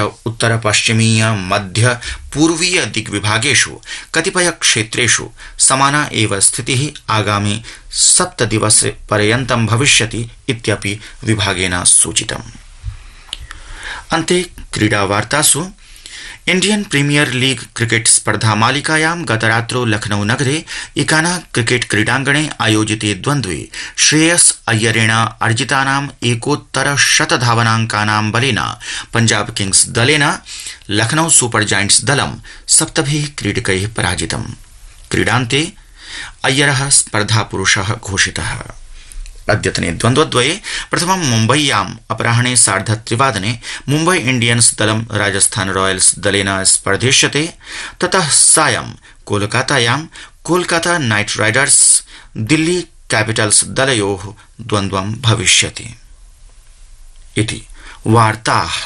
उत्तर पश्चिमीय मध्य पूर्वीय दिग्विभागेषु कतिपय क्षेत्रेषु समाना एव स्थितिः आगामि सप्तदिवसपर्यन्तं भविष्यति इत्यपि विभागेन सूचितम् अन्ते क्रीडावार्तासु इण्डियन प्रीमियर लीग क्रिकेट स्पर्धा मालिकायां गतरात्रौ लखनऊ नगरे इकाना क्रिकेट क्रीडाङ्गणे आयोजिते द्वन्द्वे श्रेयस अय्यरेण अर्जितानाम् एकोत्तर शत धावनाङ्कानां बलेन पञ्जाब किंग्स दलेन लखनऊ सुपर जायंट्स दलं सप्तभिः क्रीडकैः पराजितम् क्रीडान्ते अय्यरः स्पर्धापुरुषः घोषितः अद्यतने द्वन्द्वद्वये प्रथमं मुम्बय्याम् अपराह्ने सार्धत्रिवादने मुम्बई इण्डियन्स दलं राजस्थान रॉयल्स दलेन स्पर्धिष्यते ततः सायं कोलकातायां Kolkata knight riders Delhi capitals दलयोः द्वन्द्वं भविष्यति इति वार्ताः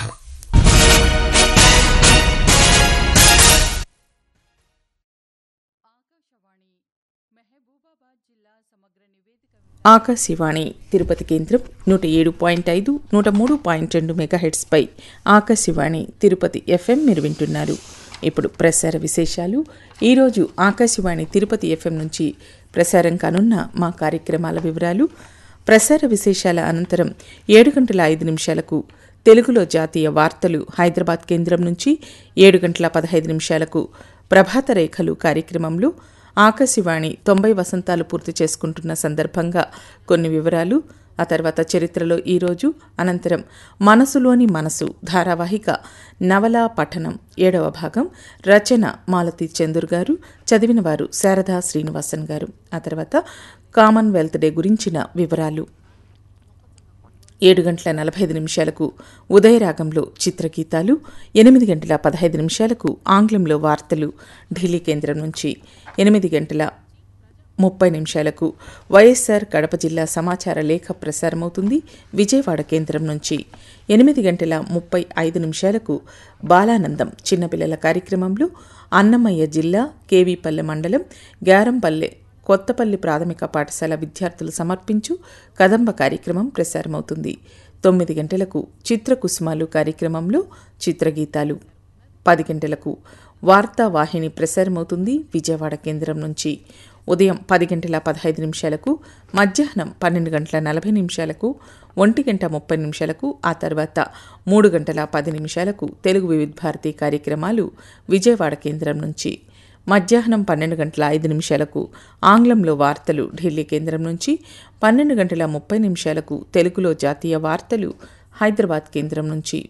ఆకాశవాణి తిరుపతి కేంద్రం నూట ఏడు పాయింట్ ఐదు నూట మూడు పాయింట్ రెండు మెగాహెడ్స్పై ఆకాశవాణి తిరుపతి ఎఫ్ఎం మీరు వింటున్నారు ఇప్పుడు ప్రసార విశేషాలు ఈరోజు ఆకాశవాణి తిరుపతి ఎఫ్ఎం నుంచి ప్రసారం కానున్న మా కార్యక్రమాల వివరాలు ప్రసార విశేషాల అనంతరం ఏడు గంటల ఐదు నిమిషాలకు తెలుగులో జాతీయ వార్తలు హైదరాబాద్ కేంద్రం నుంచి ఏడు గంటల పదహైదు నిమిషాలకు ప్రభాత రేఖలు కార్యక్రమంలో ఆకాశవాణి తొంభై వసంతాలు పూర్తి చేసుకుంటున్న సందర్భంగా కొన్ని వివరాలు ఆ తర్వాత చరిత్రలో ఈరోజు అనంతరం మనసులోని మనసు ధారావాహిక నవలా పఠనం ఏడవ భాగం రచన మాలతి చందూర్ గారు చదివిన వారు శారదా శ్రీనివాసన్ గారు ఆ తర్వాత కామన్వెల్త్ డే గురించిన వివరాలు ఏడు గంటల నలభై ఐదు నిమిషాలకు ఉదయరాగంలో చిత్రగీతాలు ఎనిమిది గంటల పదహైదు నిమిషాలకు ఆంగ్లంలో వార్తలు ఢిల్లీ కేంద్రం నుంచి ఎనిమిది గంటల ముప్పై నిమిషాలకు వైఎస్సార్ కడప జిల్లా సమాచార లేఖ ప్రసారమవుతుంది విజయవాడ కేంద్రం నుంచి ఎనిమిది గంటల ముప్పై ఐదు నిమిషాలకు బాలానందం చిన్నపిల్లల కార్యక్రమంలో అన్నమయ్య జిల్లా కేవీపల్లె మండలం గారంపల్లె కొత్తపల్లి ప్రాథమిక పాఠశాల విద్యార్థులు సమర్పించు కదంబ కార్యక్రమం ప్రసారమవుతుంది తొమ్మిది గంటలకు చిత్రకుసుమాలు కార్యక్రమంలో చిత్రగీతాలు పది గంటలకు వార్తావాహిని ప్రసారమవుతుంది విజయవాడ కేంద్రం నుంచి ఉదయం పది గంటల పదహైదు నిమిషాలకు మధ్యాహ్నం పన్నెండు గంటల నలభై నిమిషాలకు ఒంటి గంట ముప్పై నిమిషాలకు ఆ తర్వాత మూడు గంటల పది నిమిషాలకు తెలుగు వివిధ భారతి కార్యక్రమాలు విజయవాడ కేంద్రం నుంచి మధ్యాహ్నం పన్నెండు గంటల ఐదు నిమిషాలకు ఆంగ్లంలో వార్తలు ఢిల్లీ కేంద్రం నుంచి పన్నెండు గంటల ముప్పై నిమిషాలకు తెలుగులో జాతీయ వార్తలు హైదరాబాద్ కేంద్రం నుంచి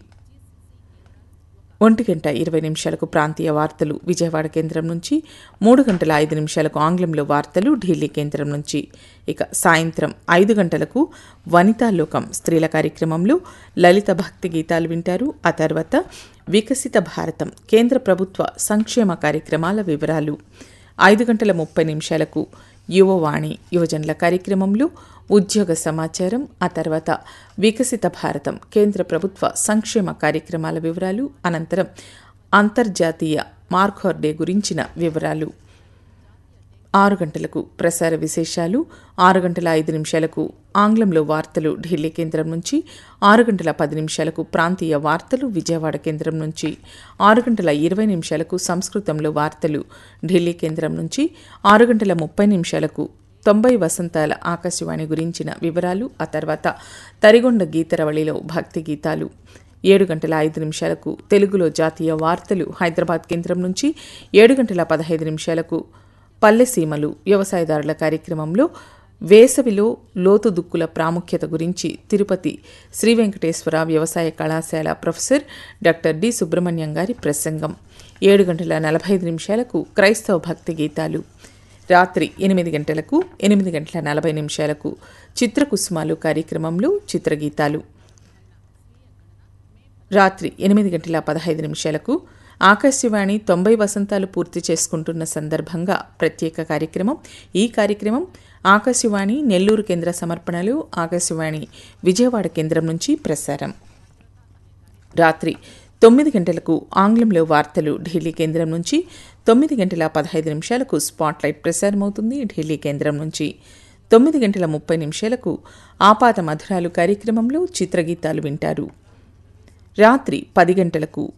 ఒంటి గంట ఇరవై నిమిషాలకు ప్రాంతీయ వార్తలు విజయవాడ కేంద్రం నుంచి మూడు గంటల ఐదు నిమిషాలకు ఆంగ్లంలో వార్తలు ఢిల్లీ కేంద్రం నుంచి ఇక సాయంత్రం ఐదు గంటలకు వనితాలోకం స్త్రీల కార్యక్రమంలో లలిత భక్తి గీతాలు వింటారు ఆ తర్వాత వికసిత భారతం కేంద్ర ప్రభుత్వ సంక్షేమ కార్యక్రమాల వివరాలు ఐదు గంటల ముప్పై నిమిషాలకు యువవాణి యువజనుల కార్యక్రమంలో ఉద్యోగ సమాచారం ఆ తర్వాత వికసిత భారతం కేంద్ర ప్రభుత్వ సంక్షేమ కార్యక్రమాల వివరాలు అనంతరం అంతర్జాతీయ మార్కోర్ డే గురించిన వివరాలు ఆరు గంటలకు ప్రసార విశేషాలు ఆరు గంటల ఐదు నిమిషాలకు ఆంగ్లంలో వార్తలు ఢిల్లీ కేంద్రం నుంచి ఆరు గంటల పది నిమిషాలకు ప్రాంతీయ వార్తలు విజయవాడ కేంద్రం నుంచి ఆరు గంటల ఇరవై నిమిషాలకు సంస్కృతంలో వార్తలు ఢిల్లీ కేంద్రం నుంచి ఆరు గంటల ముప్పై నిమిషాలకు తొంభై వసంతాల ఆకాశవాణి గురించిన వివరాలు ఆ తర్వాత తరిగొండ గీతరవళిలో భక్తి గీతాలు ఏడు గంటల ఐదు నిమిషాలకు తెలుగులో జాతీయ వార్తలు హైదరాబాద్ కేంద్రం నుంచి ఏడు గంటల పదహైదు నిమిషాలకు పల్లెసీమలు వ్యవసాయదారుల కార్యక్రమంలో వేసవిలో లోతు దుక్కుల ప్రాముఖ్యత గురించి తిరుపతి శ్రీ వెంకటేశ్వర వ్యవసాయ కళాశాల ప్రొఫెసర్ డాక్టర్ డి సుబ్రహ్మణ్యం గారి ప్రసంగం ఏడు గంటల నలభై ఐదు నిమిషాలకు క్రైస్తవ భక్తి గీతాలు రాత్రి ఎనిమిది గంటలకు ఎనిమిది గంటల నలభై నిమిషాలకు చిత్రకుసుమాలు కార్యక్రమంలో చిత్రగీతాలు రాత్రి ఎనిమిది గంటల పదహైదు నిమిషాలకు ఆకాశవాణి తొంభై వసంతాలు పూర్తి చేసుకుంటున్న సందర్భంగా ప్రత్యేక కార్యక్రమం ఈ కార్యక్రమం ఆకాశవాణి నెల్లూరు కేంద్ర సమర్పణలు ఆకాశవాణి విజయవాడ కేంద్రం నుంచి ప్రసారం రాత్రి తొమ్మిది గంటలకు ఆంగ్లంలో వార్తలు ఢిల్లీ కేంద్రం నుంచి తొమ్మిది గంటల పదహైదు నిమిషాలకు స్పాట్లైట్ ప్రసారమవుతుంది ఢిల్లీ కేంద్రం నుంచి తొమ్మిది గంటల ముప్పై నిమిషాలకు ఆపాత మధురాలు కార్యక్రమంలో చిత్రగీతాలు వింటారు రాత్రి పది గంటలకు